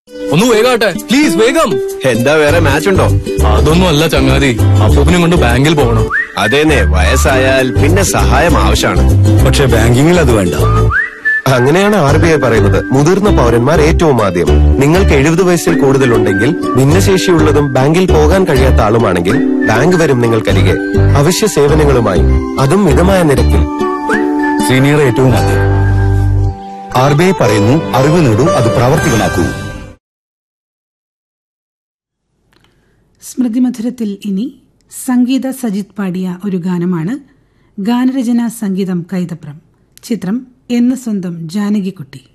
ഒന്ന് വേഗാട്ടെ പ്ലീസ് വേഗം എന്താ വേറെ മാച്ച് ഉണ്ടോ അതൊന്നും അല്ല ചങ്ങാതി അപ്പൂപ്പിനെ കൊണ്ട് ബാങ്കിൽ പോകണം അതേനെ വയസ്സായാൽ പിന്നെ സഹായം ആവശ്യമാണ് പക്ഷെ ബാങ്കിങ്ങിൽ അത് വേണ്ട അങ്ങനെയാണ് ആർ ബി ഐ പറയുന്നത് മുതിർന്ന പൗരന്മാർ ഏറ്റവും ആദ്യം നിങ്ങൾക്ക് എഴുപത് വയസ്സിൽ കൂടുതലുണ്ടെങ്കിൽ ഭിന്നശേഷിയുള്ളതും ബാങ്കിൽ പോകാൻ കഴിയാത്ത ആളുമാണെങ്കിൽ ബാങ്ക് വരും നിങ്ങൾക്കരികെ അവശ്യ സേവനങ്ങളുമായി അതും മിതമായ നിരക്കിൽ സീനിയർ ഏറ്റവും ആദ്യം ആർ ബി ഐ പറയുന്നു അറിവ് നേടൂ അത് പ്രാവർത്തികമാക്കൂ സ്മൃതിമധുരത്തിൽ ഇനി സംഗീത സജിത് പാടിയ ഒരു ഗാനമാണ് ഗാനരചന സംഗീതം കൈതപ്രം ചിത്രം എന്ന് സ്വന്തം ജാനകിക്കുട്ടി